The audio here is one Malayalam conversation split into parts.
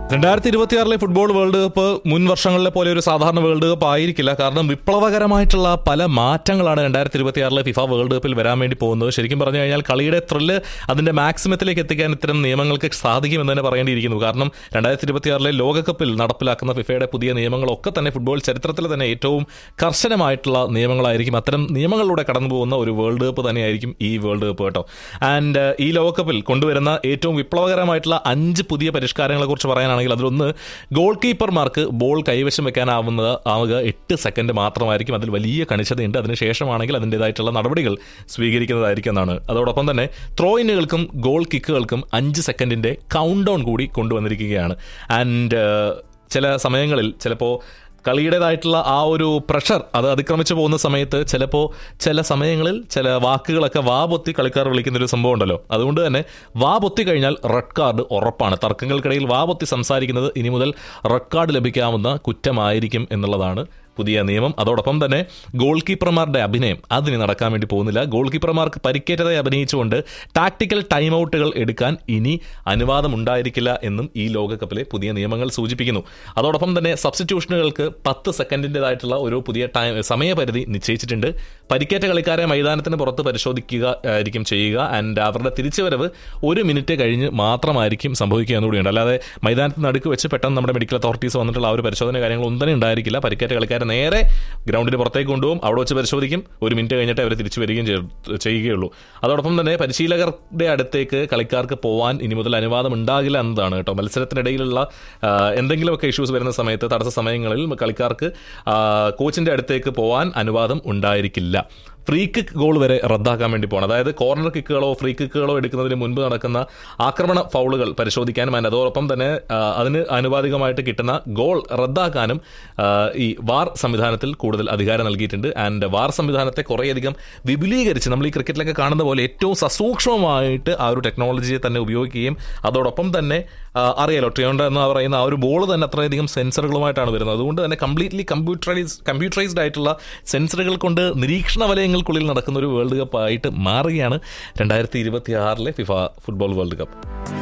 രണ്ടായിരത്തി ഇരുപത്തിയാറിലെ ഫുട്ബോൾ വേൾഡ് കപ്പ് മുൻ വർഷങ്ങളിലെ പോലെ ഒരു സാധാരണ വേൾഡ് കപ്പ് ആയിരിക്കില്ല കാരണം വിപ്ലവകരമായിട്ടുള്ള പല മാറ്റങ്ങളാണ് രണ്ടായിരത്തി ഇരുപത്തിയാറിലെ ഫിഫ വേൾഡ് കപ്പിൽ വരാൻ വേണ്ടി പോകുന്നത് ശരിക്കും പറഞ്ഞു കഴിഞ്ഞാൽ കളിയുടെ ത്രില്ല് അതിന്റെ മാക്സിമത്തിലേക്ക് എത്തിക്കാൻ ഇത്തരം നിയമങ്ങൾക്ക് സാധിക്കുമെന്ന് തന്നെ പറയേണ്ടിയിരിക്കുന്നു കാരണം രണ്ടായിരത്തി ഇരുപത്തിയാറിലെ ലോകകപ്പിൽ നടപ്പിലാക്കുന്ന ഫിഫയുടെ പുതിയ നിയമങ്ങളൊക്കെ തന്നെ ഫുട്ബോൾ ചരിത്രത്തിൽ തന്നെ ഏറ്റവും കർശനമായിട്ടുള്ള നിയമങ്ങളായിരിക്കും അത്തരം നിയമങ്ങളിലൂടെ കടന്നു പോകുന്ന ഒരു വേൾഡ് കപ്പ് തന്നെയായിരിക്കും ഈ വേൾഡ് കപ്പ് കേട്ടോ ആൻഡ് ഈ ലോകകപ്പിൽ കൊണ്ടുവരുന്ന ഏറ്റവും വിപ്ലവകരമായിട്ടുള്ള അഞ്ച് പുതിയ പരിഷ്കാരങ്ങളെ കുറിച്ച് പറയാനാണെങ്കിൽ അതിലൊന്ന് ഗോൾ കീപ്പർമാർക്ക് ബോൾ കൈവശം വെക്കാനാവുന്നത് ആവുക എട്ട് സെക്കൻഡ് മാത്രമായിരിക്കും അതിൽ വലിയ കണിശതയുണ്ട് അതിനുശേഷമാണെങ്കിൽ അതിൻ്റെതായിട്ടുള്ള നടപടികൾ സ്വീകരിക്കുന്നതായിരിക്കും എന്നാണ് അതോടൊപ്പം തന്നെ ത്രോ ഇന്നുകൾക്കും ഗോൾ കിക്കുകൾക്കും അഞ്ച് സെക്കൻഡിന്റെ കൗണ്ട് ഡൗൺ കൂടി കൊണ്ടുവന്നിരിക്കുകയാണ് ആൻഡ് ചില സമയങ്ങളിൽ ചിലപ്പോൾ കളിയുടേതായിട്ടുള്ള ആ ഒരു പ്രഷർ അത് അതിക്രമിച്ചു പോകുന്ന സമയത്ത് ചിലപ്പോൾ ചില സമയങ്ങളിൽ ചില വാക്കുകളൊക്കെ വാ പൊത്തി കളിക്കാർ വിളിക്കുന്ന ഒരു സംഭവം ഉണ്ടല്ലോ അതുകൊണ്ട് തന്നെ വാ പൊത്തി കഴിഞ്ഞാൽ റെഡ് കാർഡ് ഉറപ്പാണ് തർക്കങ്ങൾക്കിടയിൽ വാ പൊത്തി സംസാരിക്കുന്നത് ഇനി മുതൽ റെഡ് കാർഡ് ലഭിക്കാവുന്ന കുറ്റമായിരിക്കും എന്നുള്ളതാണ് പുതിയ നിയമം അതോടൊപ്പം തന്നെ ഗോൾ കീപ്പർമാരുടെ അഭിനയം അതിന് നടക്കാൻ വേണ്ടി പോകുന്നില്ല ഗോൾ കീപ്പർമാർക്ക് പരിക്കേറ്റതായി അഭിനയിച്ചുകൊണ്ട് ടാക്ടിക്കൽ ടൈം ഔട്ടുകൾ എടുക്കാൻ ഇനി അനുവാദം ഉണ്ടായിരിക്കില്ല എന്നും ഈ ലോകകപ്പിലെ പുതിയ നിയമങ്ങൾ സൂചിപ്പിക്കുന്നു അതോടൊപ്പം തന്നെ സബ്സ്റ്റിറ്റ്യൂഷനുകൾക്ക് പത്ത് സെക്കൻഡിൻ്റെതായിട്ടുള്ള ഒരു പുതിയ ടൈം സമയപരിധി നിശ്ചയിച്ചിട്ടുണ്ട് പരിക്കേറ്റ കളിക്കാരെ മൈതാനത്തിന് പുറത്ത് പരിശോധിക്കുക ആയിരിക്കും ചെയ്യുക ആൻഡ് അവരുടെ തിരിച്ചുവരവ് ഒരു മിനിറ്റ് കഴിഞ്ഞ് മാത്രമായിരിക്കും സംഭവിക്കുക എന്നുകൂടിയുണ്ട് അല്ലാതെ മൈതാനത്ത് നടുക്ക് വെച്ച് പെട്ടെന്ന് നമ്മുടെ മെഡിക്കൽ അതോറിറ്റീസ് വന്നിട്ടുള്ള ആ ഒരു പരിശോധന കാര്യങ്ങളൊന്നും തന്നെ ഉണ്ടായിരിക്കില്ല പരിക്കേറ്റ കളിക്കാരെ നേരെ ഗ്രൗണ്ടിന് പുറത്തേക്ക് കൊണ്ടുപോകും അവിടെ വെച്ച് പരിശോധിക്കും ഒരു മിനിറ്റ് കഴിഞ്ഞിട്ട് അവർ തിരിച്ചു വരികയും ചെയ്യ- ചെയ്യുകയുള്ളൂ അതോടൊപ്പം തന്നെ പരിശീലകരുടെ അടുത്തേക്ക് കളിക്കാർക്ക് പോകാൻ ഇനി മുതൽ അനുവാദം ഉണ്ടാകില്ല എന്നതാണ് കേട്ടോ മത്സരത്തിനിടയിലുള്ള ആ, എന്തെങ്കിലുമൊക്കെ ഇഷ്യൂസ് വരുന്ന സമയത്ത് തടസ്സ സമയങ്ങളിൽ കളിക്കാർക്ക് ആ, കോച്ചിന്റെ അടുത്തേക്ക് പോകാൻ അനുവാദം ഉണ്ടായിരിക്കില്ല ഫ്രീ കിക്ക് ഗോൾ വരെ റദ്ദാക്കാൻ വേണ്ടി പോകണം അതായത് കോർണർ കിക്കുകളോ ഫ്രീ കിക്കുകളോ എടുക്കുന്നതിന് മുൻപ് നടക്കുന്ന ആക്രമണ ഫൗളുകൾ പരിശോധിക്കാനും and അതോടൊപ്പം തന്നെ ആ, അതിന് ആനുപാതികമായിട്ട് കിട്ടുന്ന ഗോൾ റദ്ദാക്കാനും ആ, ഈ വാർ സംവിധാനത്തിൽ കൂടുതൽ അധികാരം നൽകിയിട്ടുണ്ട് ആൻഡ് വാർ സംവിധാനത്തെ കുറേയധികം വിപുലീകരിച്ച് നമ്മൾ ഈ ക്രിക്കറ്റിലൊക്കെ കാണുന്ന പോലെ ഏറ്റവും സസൂക്ഷ്മമായിട്ട് ആ ഒരു ടെക്നോളജിയെ തന്നെ ഉപയോഗിക്കുകയും അതോടൊപ്പം തന്നെ ആ, അറിയാലോ ട്രിയോണ്ട എന്ന് പറയുന്ന ആ ഒരു ബോൾ തന്നെ അത്രയധികം സെൻസറുകളുമായിട്ടാണ് വരുന്നത് അതുകൊണ്ട് തന്നെ കംപ്ലീറ്റ്ലി കമ്പ്യൂട്ടറൈസ് കമ്പ്യൂട്ടറൈസ്ഡ് ആയിട്ടുള്ള സെൻസറുകൾ കൊണ്ട് നിരീക്ഷണ വലയങ്ങൾക്കുള്ളിൽ നടക്കുന്ന ഒരു വേൾഡ് കപ്പ് ആയിട്ട് മാറുകയാണ് രണ്ടായിരത്തി ഇരുപത്തി ആറിലെ FIFA football world cup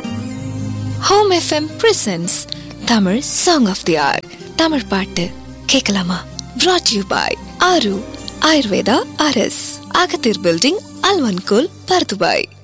home FM presents Tamil song of the hour Tamil பாட்டு கேட்கலாமா brought யூ பாய் ஆரு ஆயுர்வேதா அரஸ் அகத்தீர் பில்டிங் அல்வன்கோல் பர்துபாய்